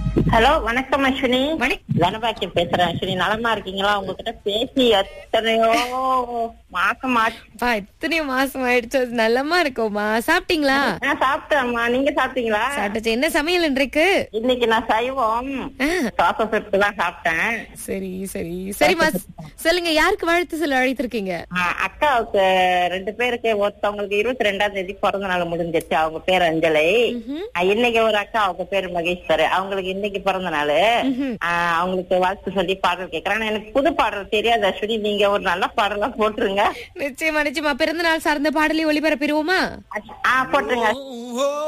Hello வணக்கம் அஸ்வினி வணக்கம். தனபாக்கியம் பேசுறேன் அஸ்வினி நலமா இருக்கீங்களா உங்ககிட்ட பேசி எத்தனையோ மாசம் ஆச்சு பா எத்தனையோ மாசம் ஆயிடுச்சு அது நல்லமா இருக்கோமா சாப்பிட்டீங்களா நான் சாப்பிட்டேன்மா நீங்க சாப்பிட்டீங்களா சாப்பிட்டுச்சு என்ன சமையல் இன்றைக்கு இன்னைக்கு நான் சைவம் ஆ, சாச செட்டு தான் சாப்பிட்டேன் சரி சரி சரிம்மா சொல்லுங்க யாருக்கு வாழ்த்து சொல்ல அழைத்திருக்கீங்க ஆ, அக்காவுக்கு ரெண்டு பேருக்கு ஒருத்தவங்களுக்கு இருபத்தி ரெண்டாம் தேதி பிறந்த நாள் முடிஞ்சிருச்சு அவங்க பேர் அஞ்சலை ம்ஹும். ஆ, இன்னைக்கு ஒரு அக்கா அவங்க பேர் மகேஸ்வர் அவங்களுக்கு இன்னைக்கு பிறந்த நாள் ம்ஹும். அவங்களுக்கு வாழ்த்து சொல்லி பாடல் கேக்குறேன் ஆனா எனக்கு புது பாடல் தெரியாது அஸ்வினி நீங்க ஒரு நல்ல பாடலா போட்டுருங்க நிச்சயமா நிச்சயமா பிறந்த நாள் சார்ந்த பாடலை ஒளிபரப்பிடுவோமா ஆ போட்டுருங்க